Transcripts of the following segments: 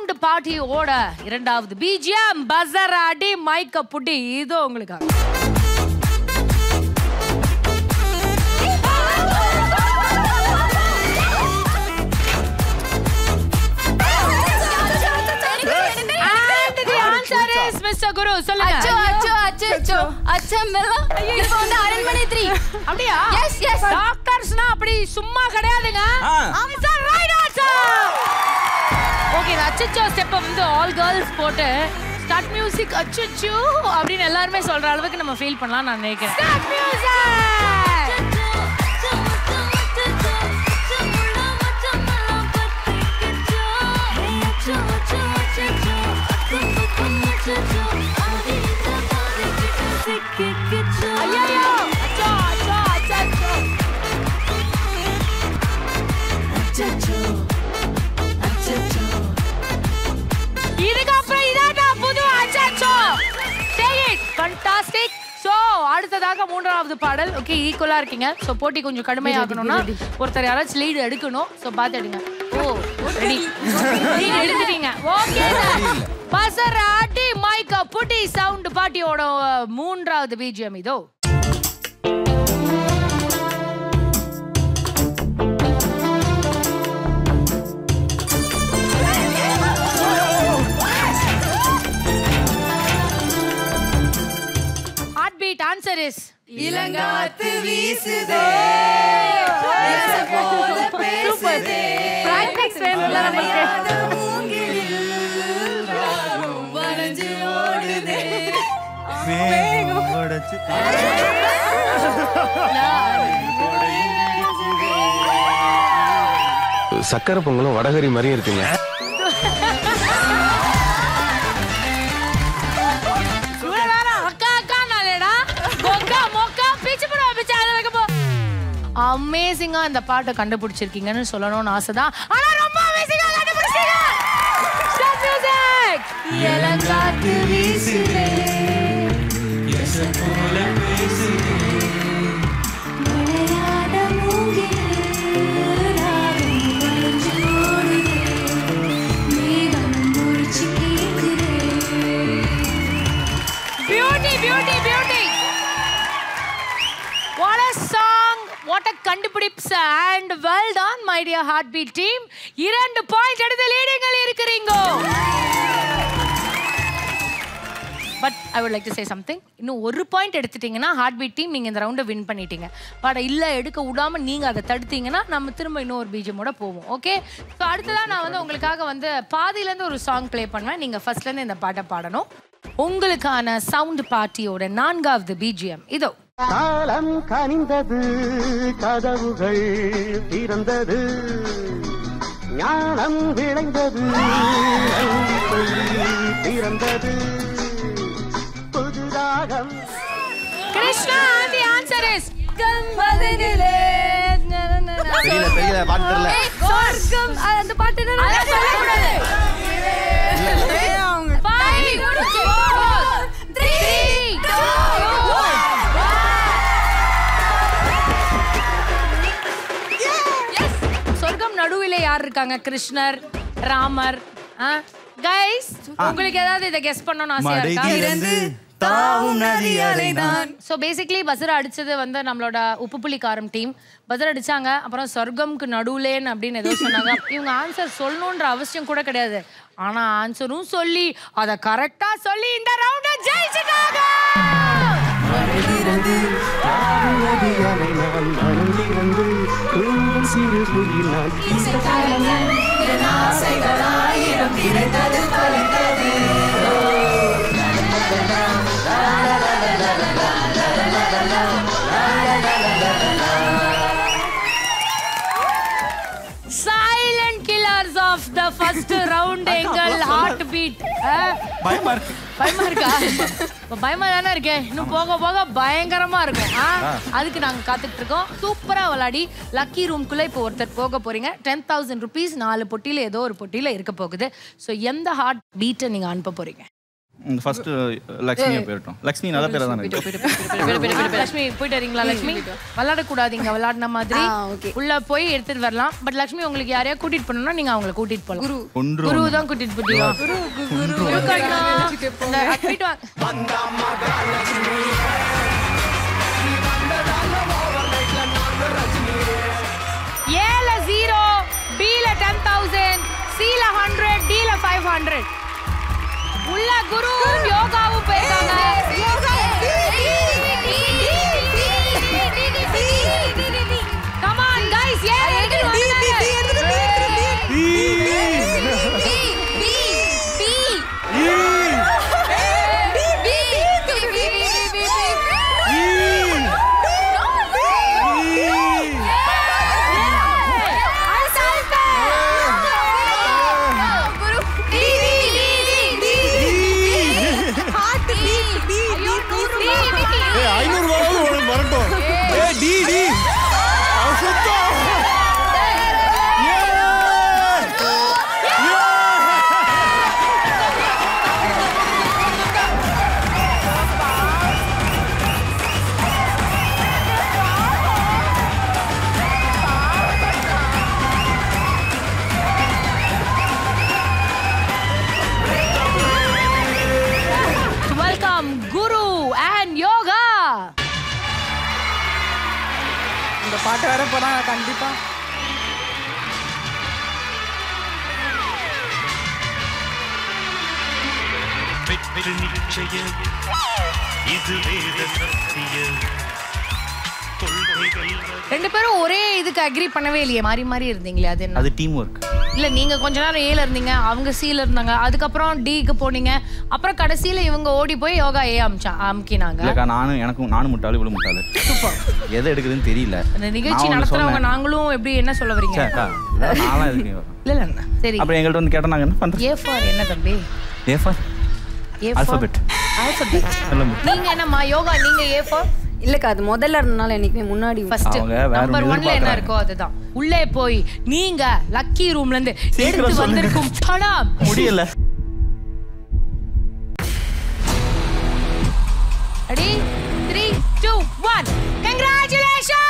Sound பார்ட்டியோட இரண்டாவது BGM பசர் அடி மைக்க புட்டி இதோ உங்களுக்காக And the answer is Mr. Guru. சொல்லுங்க. அச்சோ அச்சோ அச்சோ அச்சோ அச்சமெல்லாம் இப்போ வந்து அரண்மனை த்ரீ அப்படியா? எஸ் எஸ் டாக்டர்ஸ்னா அப்படி சும்மா கிடையாதுங்க ஆ. Answer, right answer. Okay, இந்த அச்சச்சோ ஸ்டெப்பை வந்து ஆல் கேர்ள்ஸ் போட்டு ஸ்டார்ட் மியூசிக் அச்சச்சோ அப்படின்னு எல்லாருமே சொல்ற அளவுக்கு நம்ம ஃபீல் பண்ணலாம் நான் நினைக்கிறேன் ஸ்டார்ட் மியூசிக் ஐயோ அச்சோ அச்சோ அச்சோ இதுக்கப்புறம் இதான் புது அச்சோ டேக் இட் ஃபண்டாஸ்டிக் சோ அடுத்ததாக மூன்றாவது பாடல் ஓகே ஈக்குவலா இருக்கீங்க சோ போட்டி கொஞ்சம் கடுமையாகணும்னா ஒருத்தர் யாராச்சும் லீடு எடுக்கணும் சோ பாத்து எடுங்க ஓ ரெடி லீடு எடுத்துட்டீங்க ஓகே பசர் ஆட்டி மைக்கா புட்டி சவுண்ட் பாட்டியோட மூன்றாவது பிஜிஎம் இதோ ஹார்ட் பீட் ஆன்சர் இஸ் இளங்காத்து வீசுதே பிராக்டிஸ் வேணும்ல நமக்கு வரைஞ்சு ஓடுதே சக்கரை பொங்கலும் வடகரி மாதிரியும் இருக்குங்க அக்கா அக்கா நாளேடா மொக்கா மொக்கா பிச்சு போடுவா பிச்சு அதுல வைக்க போ அமேசிங்கா இந்த பாட்டை கண்டுபிடிச்சிருக்கீங்கன்னு சொல்லணும்னு ஆசைதான் ஆனா ரொம்ப அமேசிங்கா கண்டுபிடிச்சீங்க Stop music. இளங்காத்து வீசுதே மலையாள மூங்கில் ராகம் வரைஞ்சு ஓடுதே மேகம் முடிச்சு கேட்குதே beauty beauty beauty what a song what a கண்டுபிடிப்ஸ் and well done my dear heartbeat team இரண்டு பாயிண்ட் எடுத்து லீடிங்கில் இருக்கிறீங்க but I would like to say something இன்னும் ஒரு பாயிண்ட் எடுத்துட்டீங்கன்னா ஹார்ட் பீட் டீம் நீங்கள் இந்த ரவுண்டை வின் பண்ணிட்டீங்க பட் இல்லை எடுக்க விடாம நீங்கள் அதை தடுத்தீங்கன்னா நம்ம திரும்ப இன்னும் ஒரு பீஜமோட போவோம் ஓகே ஸோ அடுத்ததான் நான் வந்து உங்களுக்காக வந்து பாதியிலேருந்து ஒரு சாங் ப்ளே பண்ணுவேன் நீங்கள் ஃபர்ஸ்ட்லேருந்து இந்த பாட்டை பாடணும் உங்களுக்கான சவுண்ட் பார்ட்டியோட நான்காவது பிஜிஎம் இதோ காலம் கனிந்தது கதவுகள் திறந்தது ஞானம் விளைந்தது நம்பிக்கை பிறந்தது புதுதாகம் கிருஷ்ணா தி ஆன்சர் இஸ் கம்பதினிலே தெரியல தெரியல பாட்டு தெரியல சொர்க்கம் அந்த பாட்டு என்ன சொல்லக்கூடாது Five, four, three, two, Yes. சொர்க்கம் நடுவிலே யார் இருக்காங்க கிருஷ்ணர் ராமர் கைஸ் உங்களுக்கு ஏதாவது இதை கெஸ் பண்ணணும்னு ஆசையா இருக்கா திறந்து தாவும் நதி அலைதான் ஸோ பேசிக்லி பசர் அடிச்சது வந்து நம்மளோட உப்பு புளி காரம் டீம் பசர் அடிச்சாங்க அப்புறம் சொர்க்கம்க்கு நடுவுலேன்னு அப்படின்னு ஏதோ சொன்னாங்க இவங்க ஆன்சர் சொல்லணுன்ற அவசியம் கூட கிடையாது ஆனா ஆன்சரும் சொல்லி அதை கரெக்டா சொல்லி இந்த ரவுண்ட ஜெயிச்சிட்டாங்க நதியலை நான் மறந்திருந்து தூங்கும் சிறு குயில் நான் silent killers of the first round எங்கள் ஹார்ட் பீட் பயமா இருக்கு பயமா இருக்கா இப்ப பயமா தானே இருக்கேன் இன்னும் போக போக பயங்கரமா இருக்கும் ஆ? அதுக்கு நாங்க காத்துட்டு இருக்கோம் சூப்பரா விளையாடி லக்கி ரூம்குள்ள இப்போ ஒருத்தர் போக போறீங்க டென் தௌசண்ட் ருபீஸ் நாலு பொட்டியில ஏதோ ஒரு பொட்டியில இருக்க போகுது ஸோ எந்த ஹார்ட் பீட்டை நீங்க அனுப்ப போறீங்க ஃபர்ஸ்ட் லக்ஷ்மியா போயிட்டோம் லக்ஷ்மி நல்ல பேரா தானே இருக்கு லட்சுமி போயிட்டு வரீங்களா லட்சுமி விளையாடக்கூடாது இங்க விளையாடின மாதிரி ஆ, okay. உள்ள போய் எடுத்துட்டு வரலாம் பட் லட்சுமி உங்களுக்கு யாரையா கூட்டிட்டு போகணும்னா நீங்க அவங்கள கூட்டிட்டு போகலாம் குரு ஒன்று குரு தான் கூட்டிட்டு போட்டீங்க குரு குரு கண்ணா. இந்த போயிட்டு வாங்க ஏல ஜீரோ பில டென் தௌசண்ட் சில ஹண்ட்ரட் டில ஃபைவ் ஹண்ட்ரட் உள்ள குருவும் யோகாவும் போயிருக்காங்க Come on, guys, ஏன் எடுத்துட்டு வந்துட்டாங்க? ஐநூறு ரூபாய் வரட்டும் ஏ டி டி சுத்தம் Welcome, Guru and Yoga. இந்த பாட்டு வர போறாங்க கண்டிப்பா வெற்றி நிச்சய இது வேத சத்திய கொள்கைகள் ரெண்டு பேரும் ஒரே இதுக்கு அக்ரி பண்ணவே இல்லையே மாறி மாறி இருந்தீங்களே அது என்ன அது டீம் ஒர்க் இல்ல நீங்க கொஞ்ச நேரம் ஏல இருந்தீங்க அவங்க சீல இருந்தாங்க அதுக்கப்புறம் டிக்கு போனீங்க அப்புறம் கடைசியில இவங்க ஓடி போய் யோகா ஏ அமிச்சா அமுக்கினாங்க இல்லக்கா நானும் எனக்கும் நானும் முட்டாளு இவ்வளவு முட்டாளு எதை எடுக்குதுன்னு தெரியல அந்த நிகழ்ச்சி நான் ஒண்ணு நடத்துறவங்க சொன்னேன். நாங்களும் எப்படி என்ன சொல்ல வரீங்க சே, அக்கா, இதெல்லாம் நான்லாம் எதுக்கு வரும் இல்ல இல்ல சரி அப்புறம் எங்கள்கிட்ட வந்து கேட்டா நாங்க என்ன பண்றோம் ஏ ஃபார் என்ன தம்பி A for A for Alphabet. Alphabet சொல்லுங்க நீங்க என்னம்மா யோகா நீங்க ஏ ஃபார் இல்லக்கா அது முதல்ல இருந்தனால என்னைக்குமே முன்னாடி ஃபர்ஸ்ட் அவங்க வேற நம்பர் ஒண்ணு ஒன்ல என்ன எதிர்பார்க்கறாங்க. இருக்கோ அதுதான் உள்ளே போய் நீங்க லக்கி ரூம்ல இருந்து சீக்கிரம் எடுத்து சொல்லுங்க. வந்திருக்கும் பணம் முடியல ready three two one congratulation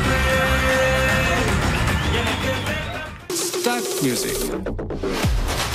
Start music.